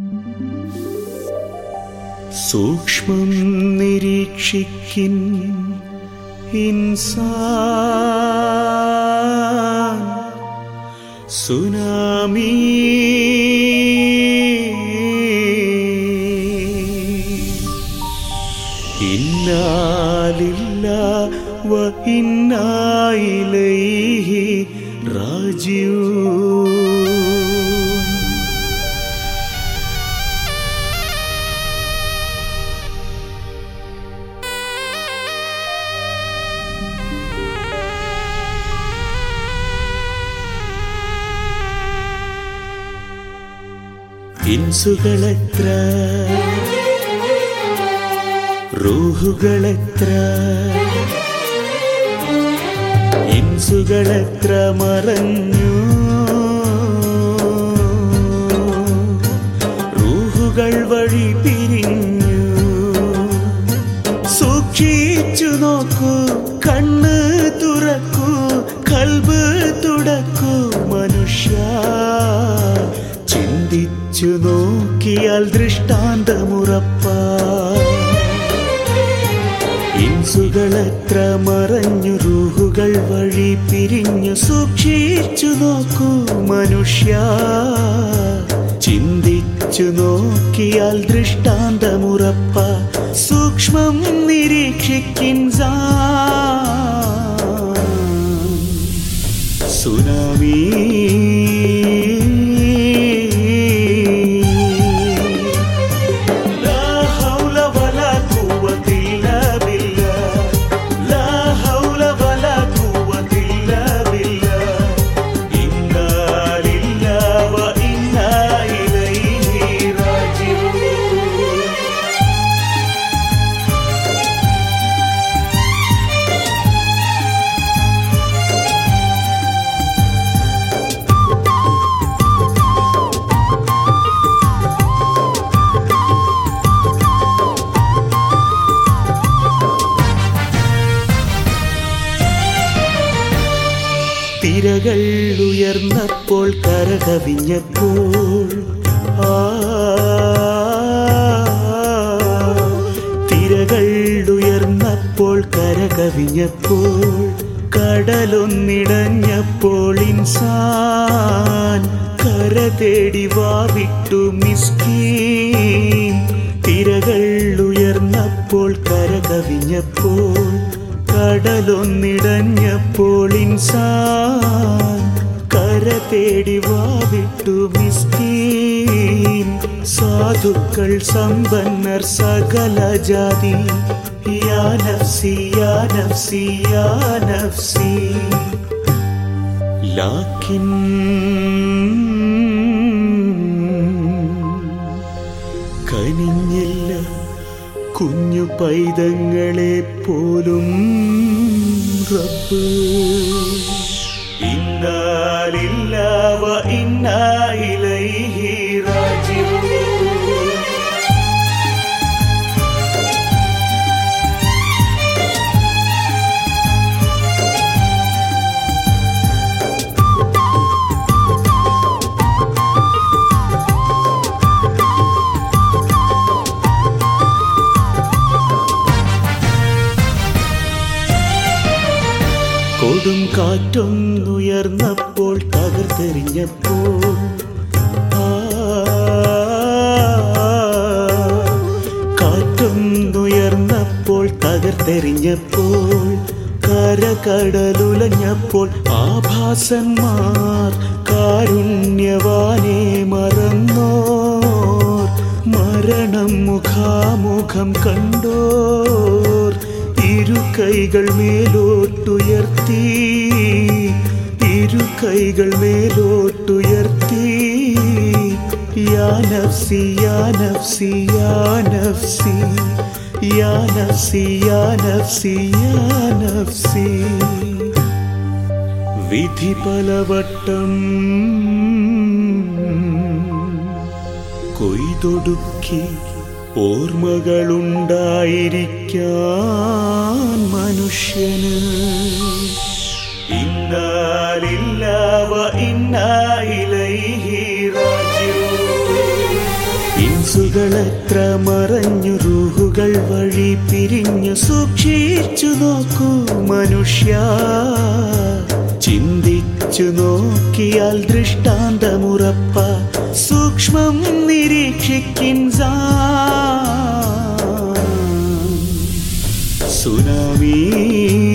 സൂക്ഷ്മം നിരീക്ഷിക്കിൻ Insaan tsunami ഇന്നാലില്ല വ ഇന്നായിലൈഹി റാജിഊൻ ഇൻസുകളെത്ര റൂഹുകളെത്ര ഇൻസുകളെത്ര മറഞ്ഞു റൂഹുകൾ വഴി പിരിഞ്ഞു സൂക്ഷിച്ചു നോക്കൂ കണ്ണ് തുറക്കൂ കൽബ് തുടക്കൂ മനുഷ്യ ചിന്തിച്ചു നോക്കിയാൽ ദൃഷ്ടാന്തമുറപ്പാ ഇൻസുകളെത്ര മറഞ്ഞു റൂഹുകൾ വഴി പിരിഞ്ഞു സൂക്ഷിച്ചു നോക്കൂ മനുഷ്യ ചിന്തിച്ചു നോക്കിയാൽ ദൃഷ്ടാന്തമുറപ്പ സൂക്ഷ്മം നിരീക്ഷിക്കിൻ സുനാമി لا حول ولا قوة إلا بالله لا حول ولا قوة إلا بالله إنا لله وإنا إليه راجعون തിരകൾ ഉയർന്നപ്പോൾ കരകവിഞ്ഞപ്പോൾ ആ തിരകൾ ഉയർന്നപ്പോൾ കരകവിഞ്ഞപ്പോൾ കടലൊന്നിടഞ്ഞപ്പോൾ ഇൻസാൻ കര തേടി വാവിട്ടു മിസ്കീൻ തിരകൾ ഉയർന്നപ്പോൾ കരകവിഞ്ഞപ്പോൾ കടലൊന്നിടഞ്ഞപ്പോൾ ഇൻസാൻ കര തേടി വാവിട്ടു മിസ്കീൻ സാധുക്കൾ സമ്പന്നർ സകല ജാതി യാ നഫ്സി യാ നഫ്സി യാ നഫ്സി ലാക്കിൻ കനിഞ്ഞില്ല കുഞ്ഞു പൈതങ്ങളെ പോലും റബ്ബ് ഇന്നാലില്ല വ ഇന്നാ ഇലൈഹി റാജിഊൻ കൊടും കാറ്റൊന്നുയർന്നപ്പോൾ തകർത്തെറിഞ്ഞപ്പോൾ ആ, കാറ്റൊന്നുയർന്നപ്പോൾ തകർത്തെറിഞ്ഞപ്പോൾ കരകടലുലഞ്ഞപ്പോൾ ആഭാസന്മാർ കാരുണ്യവാനെ മറന്നോർ മരണം മുഖാമുഖം കണ്ടോർ ഇരു കൈകൾ മേലോട്ടുയർത്തി ഇരു കൈകൾ മേലോട്ടുയർത്തി യാ നഫ്സി യാ നഫ്സി യാ നഫ്സി യാ നഫ്സി യാ നഫ്സി യാ നഫ്സി വിധി പലവട്ടം കൊയ്തൊടുക്കി ഓർമ്മകളുണ്ടായിരിക്കാൻ മനുഷ്യന് ഇന്നാലില്ല വ ഇന്നാ ഇലൈഹി റാജിഊൻ മനസ്സുകളെത്ര മറഞ്ഞു റൂഹുകൾ വഴി പിരിഞ്ഞു സൂക്ഷിച്ചു നോക്കൂ മനുഷ്യ ചിന്തിച്ചു നോക്കിയാൽ ദൃഷ്ടാന്തമുറപ്പ സൂക്ഷ്മം നിരീക്ഷിക്കിൻസാൻ സുനാമി